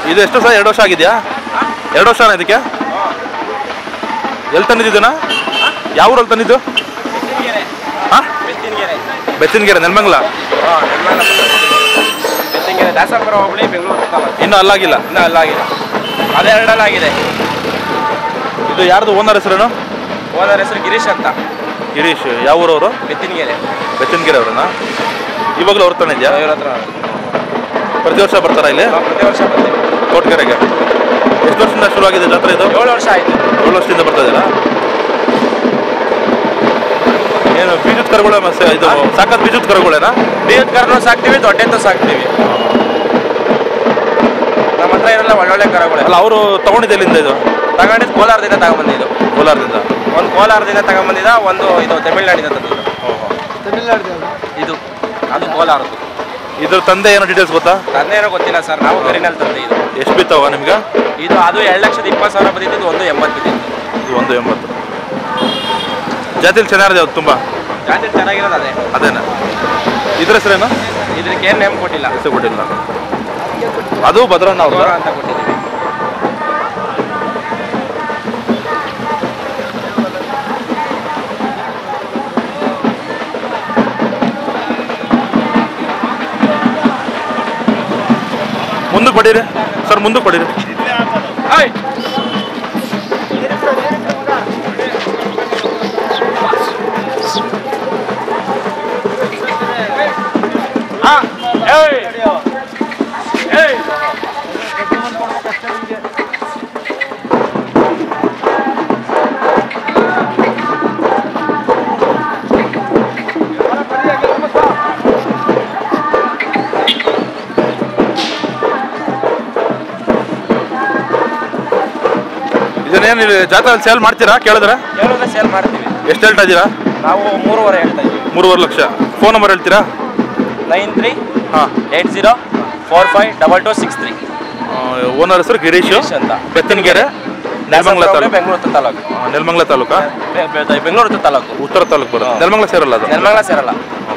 ಇದು ಎಷ್ಟು ವರ್ಷ ಎರಡು ವರ್ಷ ಆಗಿದೆಯಾ ಎರಡು ವರ್ಷ ಇದಕ್ಕೆ ಎಲ್ಲಿ ತಂದಿದ್ದೀನ ಯಾವ ಊರಲ್ಲಿ ತಂದಿದ್ದು ಹಾಂ ಬೆತ್ತಿನಗೆರೆ ನೆಲಮಂಗಲ ಬೆತ್ತಂಗೆರೆ ದಾಸಪುರ ಹೋಬಳಿ ಬೆಂಗಳೂರು ತಾಲೂಕು ಇನ್ನೂ ಅಲ್ಲಾಗಿಲ್ಲ ಇನ್ನೂ ಅಲ್ಲಾಗಿದೆ ಅದೆರಡಲ್ಲಾಗಿದೆ ಇದು ಯಾರ್ದು ಓನರ್ ಹೆಸರೇನು ಓನರ್ ಹೆಸರು ಗಿರೀಶ್ ಅಂತ ಗಿರೀಶ್ ಯಾವ ಊರವರು ಬೆತ್ತಿನಗೆರೆ ಬೆತ್ತಿನಗೆರೆ ಅವ್ರನ್ನ ಇವಾಗಲೂ ಅವ್ರ ತಾನೇ ಇದೆಯಾ ಇವ್ರ ಹತ್ರ ಪ್ರತಿ ವರ್ಷ ಬರ್ತಾರಾ ಇಲ್ಲಿ ನಾವು ಪ್ರತಿ ವರ್ಷ ಬರ್ತೀವಿ ತೋಟಕೆರೆಗೆ ಎಷ್ಟು ವರ್ಷದಿಂದ ಶುರುವಾಗಿದೆ ಜಾತ್ರೆ ಇದು ಏಳು ವರ್ಷ ಆಯಿತು ಏಳು ವರ್ಷದಿಂದ ಬರ್ತಾ ಇದೆಯಾ ಏನು ಬೀಜದ ಕರುಗಳ ಇದು ಸಾಕತ್ ಬೀಜದ ಕರುಗಳೇನಾ ಬೀಜದ ಕರನು ಸಾಕ್ತೀವಿ ದೊಡ್ಡೆತ್ತು ಸಾಕ್ತೀವಿ ನಮ್ಮ ಹತ್ರ ಇರಲ್ಲ ಒಳ್ಳೊಳ್ಳೆ ಕರಗಳೇ ಅಲ್ಲ ಅವರು ತಗೊಂಡಿದ್ದು ಎಲ್ಲಿಂದ ಇದು ತಗೊಂಡಿದ್ದು ಕೋಲಾರದಿಂದ ತಗೊಂಬಂದಿದ್ದು ಕೋಲಾರದಿಂದ ಒಂದು ಕೋಲಾರದಿಂದ ತಗೊಂಬಂದಿದ ಒಂದು ಇದು ತಮಿಳ್ನಾಡಿಂದ ತಂದಿದ್ದು ಇದು ಅದು ಕೋಲಾರದ್ದು ಇದ್ರ ತಂದೆ ಏನೋ ಡೀಟೇಲ್ಸ್ ಗೊತ್ತಾ ತಂದೇನೋ ಗೊತ್ತಿಲ್ಲ ಸರ್ ನಾವು ಗರಿನಲ್ಲಿ ತಂದೆ ಇದು ಎಷ್ಟು ಬಿತ್ತವ ನಿಮ್ಗೆ ಇದು ಅದು ಎರಡು ಲಕ್ಷದ ಇಪ್ಪತ್ತು ಸಾವಿರ ಬಂದಿದ್ದು ಇದು ಒಂದು ಎಂಬತ್ತು ಬಿದ್ದಿತ್ತು ಇದು ಒಂದು ಎಂಬತ್ತು ಜಾತಿಲಿ ಚೆನ್ನಾಗಿದೆ ಅದು ತುಂಬ ಜಾತಿ ಚೆನ್ನಾಗಿರೋದು ಅದೇ ಅದೇನ ಇದ್ರ ಹೆಸರೇನು ಇದಕ್ಕೆ ಏನು ನೇಮ್ ಕೊಟ್ಟಿಲ್ಲ ಹೆಸರು ಕೊಟ್ಟಿಲ್ಲ ಅದು ಭದ್ರಣ್ಣ ಅವ್ರದ್ದು ಗೌರ ಅಂತ ಕೊಟ್ಟಿದ್ದೀವಿ ಮುಂದಕ್ಕೆ ಕೊಡಿರಿ ಸರ್ ಮುಂದಕ್ಕೆ ಕೊಡಿರಿ ಇದನ್ನೇನು ಇಲ್ಲಿ ಜಾತ್ರೆ ಸೇಲ್ ಮಾಡ್ತೀರಾ ಕೇಳಿದ್ರೆ ಹೇಳೋದ್ರೆ ಸೇಲ್ ಮಾಡ್ತೀವಿ ಎಷ್ಟು ಹೇಳ್ತಾ ಇದ್ದೀರಾ ನಾವು ಮೂರುವರೆ ಹೇಳ್ತಾ ಇದ್ದೀವಿ ಮೂರುವರೆ ಲಕ್ಷ ಫೋನ್ ನಂಬರ್ ಹೇಳ್ತೀರಾ ನೈನ್ ತ್ರೀ ಹಾಂ eight zero four five double two six three owner ಹೆಸರು ಗಿರೀಶ್ ಗಿರೀಶ್ ಅಂತ. ಬೆತ್ತನಗೆರೆ ನೆಲಮಂಗಲ ತಾಲೂಕು ಬೆಂಗಳೂರು ತಾಲೂಕು ಆ, ನೆಲಮಂಗಲ ತಾಲೂಕಾ ಬೆ- ಬೆ- ಬೆಂಗಳೂರು ತಾಲೂಕು ಉತ್ತರ ತಾಲೂಕು ಬರುತ್ತೆ ನೆಲಮಂಗಲ ಸೇರಲ್ಲ ಅದು ನೆಲಮಂಗಲ ಸೇರಲ್ಲ ಆ,